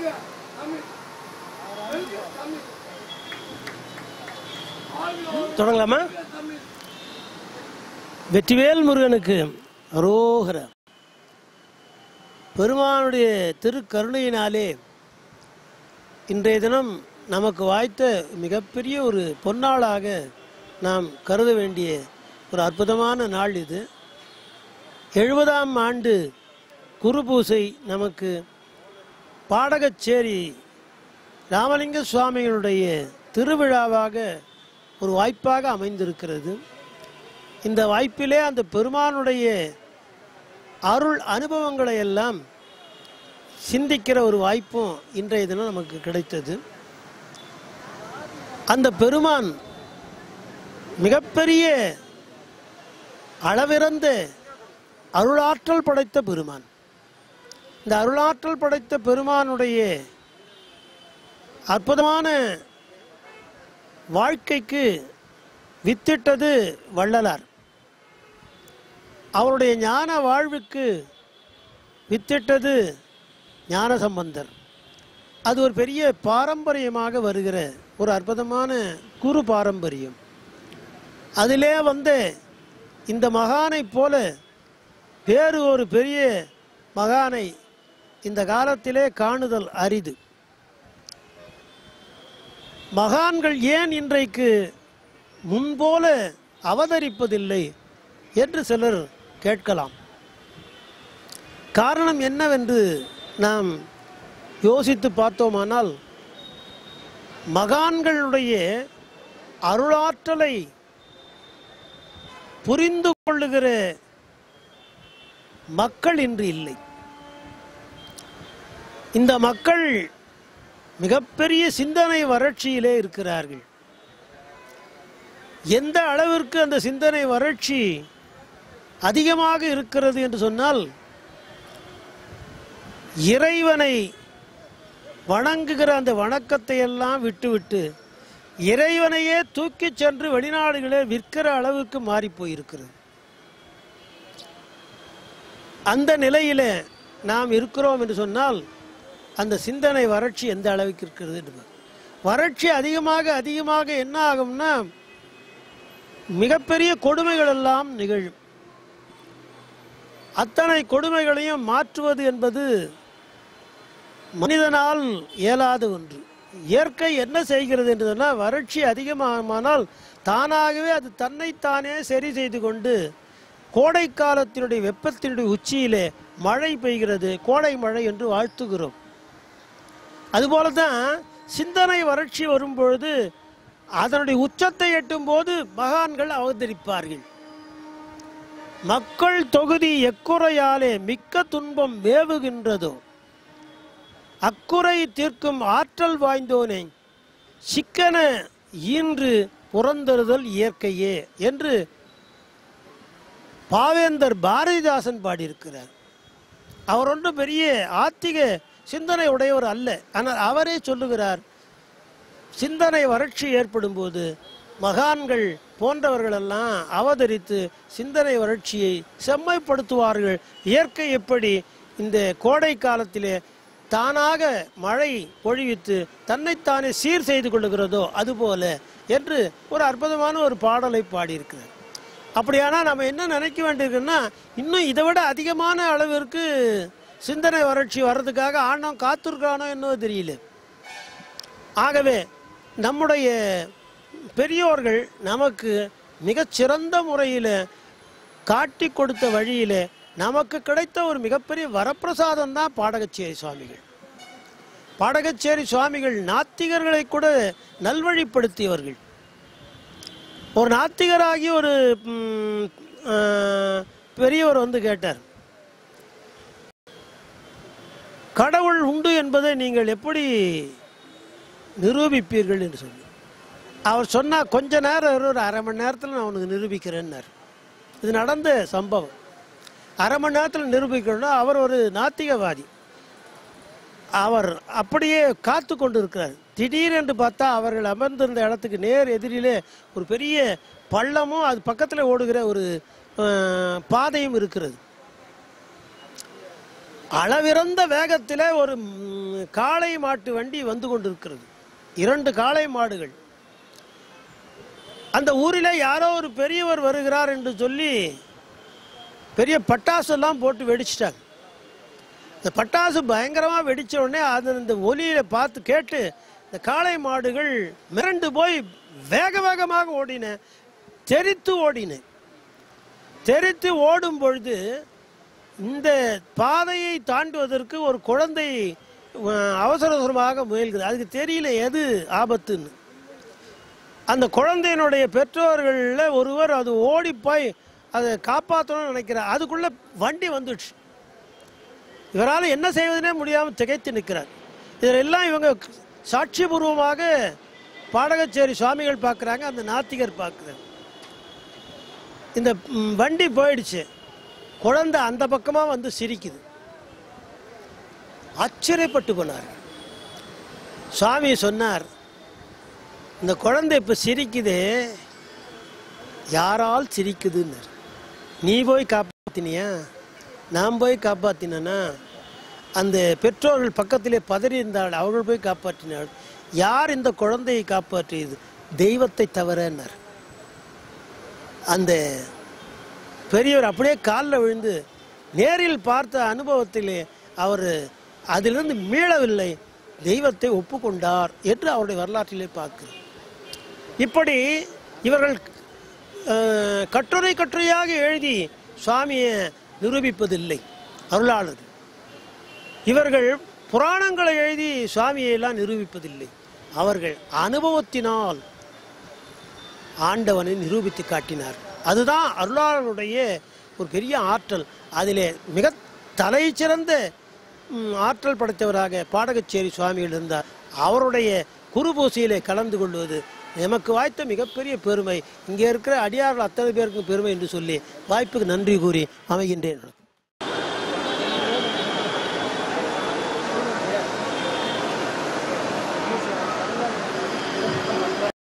தொடங்கலாமா வெற்றிவேல் முருகனுக்கு அரோகர பெருமானுடைய திருக்கருணையினாலே இன்றைய தினம் நமக்கு வாய்த்த மிகப்பெரிய ஒரு பொன்னாளாக நாம் கருத வேண்டிய ஒரு அற்புதமான நாள் இது எழுபதாம் ஆண்டு குரு பூசை நமக்கு பாடகச்சேரி ராமலிங்க சுவாமிகளுடைய திருவிழாவாக ஒரு வாய்ப்பாக அமைந்திருக்கிறது இந்த வாய்ப்பிலே அந்த பெருமானுடைய அருள் அனுபவங்களை எல்லாம் சிந்திக்கிற ஒரு வாய்ப்பும் இன்றைய தினம் நமக்கு கிடைத்தது அந்த பெருமான் மிகப்பெரிய அளவிறந்த அருளாற்றல் படைத்த பெருமான் இந்த அருளாற்றல் படைத்த பெருமானுடைய அற்புதமான வாழ்க்கைக்கு வித்திட்டது வள்ளலார் அவருடைய ஞான வாழ்வுக்கு வித்திட்டது ஞான சம்பந்தர் அது ஒரு பெரிய பாரம்பரியமாக வருகிற ஒரு அற்புதமான குரு பாரம்பரியம் அதிலே வந்து இந்த மகானைப் போல வேறு ஒரு பெரிய மகானை இந்த காலத்திலே காணுதல் அரிது மகான்கள் ஏன் இன்றைக்கு முன்போல அவதரிப்பதில்லை என்று சிலர் கேட்கலாம் காரணம் என்னவென்று நாம் யோசித்து பார்த்தோமானால் மகான்களுடைய அருளாற்றலை புரிந்து கொள்ளுகிற மக்கள் இன்று இல்லை இந்த மக்கள் மிகப்பெரிய சிந்தனை வறட்சியிலே இருக்கிறார்கள் எந்த அளவிற்கு அந்த சிந்தனை வறட்சி அதிகமாக இருக்கிறது என்று சொன்னால் இறைவனை வணங்குகிற அந்த வணக்கத்தை எல்லாம் விட்டுவிட்டு இறைவனையே தூக்கிச் சென்று வெளிநாடுகளில் விற்கிற அளவுக்கு மாறி போயிருக்கிறது அந்த நிலையிலே நாம் இருக்கிறோம் என்று சொன்னால் அந்த சிந்தனை வறட்சி எந்த அளவுக்கு இருக்கிறது என்று பாருங்க. வறட்சி அதிகமாக அதிகமாக என்ன ஆகும்னா மிகப்பெரிய கொடுமைகள் எல்லாம் நிகழும் அத்தனை கொடுமைகளையும் மாற்றுவது என்பது மனிதனால் இயலாத ஒன்று இயற்கை என்ன செய்கிறது என்று சொன்னால் வறட்சி அதிகமானால் தானாகவே அது தன்னைத்தானே சரி செய்து கொண்டு கோடை காலத்தினுடைய வெப்பத்தினுடைய உச்சியிலே மழை பெய்கிறது கோடை மழை என்று வாழ்த்துகிறோம் அதுபோல தான் சிந்தனை வறட்சி வரும்பொழுது அதனுடைய உச்சத்தை எட்டும் போது மகான்கள் அவதரிப்பார்கள் மக்கள் தொகுதி எக்குறையாலே மிக்க துன்பம் வேவுகின்றதோ அக்குறை தீர்க்கும் ஆற்றல் வாய்ந்தோனே சிக்கன ஈன்று புறந்தறுதல் இயற்கையே என்று பாவேந்தர் பாரதிதாசன் பாடியிருக்கிறார் அவர் ஒன்றும் பெரிய ஆத்திக சிந்தனை உடையவர் அல்ல ஆனால் அவரே சொல்லுகிறார் சிந்தனை வறட்சி ஏற்படும் போது மகான்கள் போன்றவர்களெல்லாம் அவதரித்து சிந்தனை வறட்சியை செம்மைப்படுத்துவார்கள் இயற்கை எப்படி இந்த கோடை காலத்திலே தானாக மழை பொழிவித்து தன்னைத்தானே சீர் செய்து கொள்ளுகிறதோ அதுபோல என்று ஒரு அற்புதமான ஒரு பாடலை பாடியிருக்கிறார் அப்படியானால் நம்ம என்ன நினைக்க வேண்டியிருக்குன்னா இன்னும் இதை விட அதிகமான அளவிற்கு சிந்தனை வறட்சி வர்றதுக்காக ஆண்டவன் காத்திருக்கானோ என்னவோ தெரியல ஆகவே நம்முடைய பெரியோர்கள் நமக்கு மிகச்சிறந்த முறையில் காட்டி கொடுத்த வழியில் நமக்கு கிடைத்த ஒரு மிகப்பெரிய வரப்பிரசாதம் தான் பாடகச்சேரி சுவாமிகள் பாடகச்சேரி சுவாமிகள் நாத்திகர்களை கூட நல்வழிப்படுத்தியவர்கள் ஒரு நாத்திகராகி ஒரு ம், ஆ, பெரியவர் வந்து கேட்டார் கடவுள் உண்டு என்பதை நீங்கள் எப்படி நிரூபிப்பீர்கள் என்று சொல்லி அவர் சொன்னா கொஞ்ச நேரம் இரு, ஒரு அரை மணி நேரத்தில் நான் உனக்கு நிரூபிக்கிறேன்னார் இது நடந்த சம்பவம் அரை மணி நேரத்தில் நிரூபிக்கணும்னா அவர் ஒரு நாத்திகவாதி அவர் அப்படியே காத்து கொண்டு இருக்கிறார் திடீரென்று பார்த்தா அவர்கள் அமர்ந்திருந்த இடத்துக்கு நேர் எதிரிலே ஒரு பெரிய பள்ளமும் அது பக்கத்தில் ஓடுகிற ஒரு அஹ், பாதையும் இருக்கிறது அளவிறந்த வேகத்தில் ஒரு ம், காளை மாட்டு வண்டி வந்து கொண்டிருக்கிறது இரண்டு காளை மாடுகள் அந்த ஊரில் யாரோ ஒரு பெரியவர் வருகிறார் என்று சொல்லி பெரிய பட்டாசெல்லாம் போட்டு வெடிச்சிட்டாங்க இந்த பட்டாசு பயங்கரமாக வெடிச்ச உடனே அது அந்த ஒலியை பார்த்து கேட்டு இந்த காளை மாடுகள் மிரண்டு போய் வேக வேகமாக ஓடின தெரித்து ஓடின தெரித்து ஓடும் பொழுது இந்த பாதையை தாண்டுவதற்கு ஒரு குழந்தை அஹ், அவசர அவசரமாக முயல்கிறது அதுக்கு தெரியல எது ஆபத்துன்னு அந்த குழந்தையினுடைய பெற்றோர்களில் ஒருவர் அது ஓடி போய் அதை காப்பாற்றணும்னு நினைக்கிறார் அதுக்குள்ள வண்டி வந்துடுச்சு இவரால் என்ன செய்வதுனே முடியாமல் திகைத்து நிற்கிறார் இதிலெல்லாம் இவங்க சாட்சிபூர்வமாக பாடகச்சேரி சுவாமிகள் பார்க்குறாங்க அந்த நாத்திகர் பார்க்குறாங்க இந்த ம், வண்டி போயிடுச்சு குழந்தை அந்த பக்கமாக வந்து சிரிக்குது ஆச்சரியப்பட்டு போனார் சுவாமி சொன்னார் இந்த குழந்தை இப்போ சிரிக்குது யாரால் சிரிக்குதுன்னார் நீ போய் காப்பாத்தினியா நான் போய் காப்பாத்தினேனா அந்த பெற்றோர்கள் பக்கத்திலே பதறி இருந்தாள் அவர்கள் போய் காப்பாற்றினாள் யார் இந்த குழந்தையை காப்பாற்றியது தெய்வத்தை தவிரன்னார் அந்த பெரியவர் அப்படியே காலில் விழுந்து நேரில் பார்த்த அனுபவத்திலே அவர் அதிலிருந்து மீளவில்லை தெய்வத்தை ஒப்புக்கொண்டார் என்று அவருடைய வரலாற்றிலே பார்க்கிறோம் இப்படி இவர்கள் அஹ், கட்டுரை கட்டுரையாக எழுதி சுவாமியை நிரூபிப்பதில்லை அருளாளர்கள் இவர்கள் புராணங்களை எழுதி சுவாமியை எல்லாம் நிரூபிப்பதில்லை அவர்கள் அனுபவத்தினால் ஆண்டவனை நிரூபித்து காட்டினார் அதுதான் அருளாளருடைய ஒரு பெரிய ஆற்றல் அதிலே மிக தலை சிறந்த ம், ஆற்றல் படைத்தவராக பாடகச்சேரி சுவாமிகள் இருந்தார் அவருடைய குருபூசையிலே கலந்து கொள்வது எமக்கு வாய்த்த மிகப்பெரிய பெருமை இங்கே இருக்கிற அடியார்கள் அத்தனை பேருக்கும் பெருமை என்று சொல்லி வாய்ப்புக்கு நன்றி கூறி அமைகின்றேன்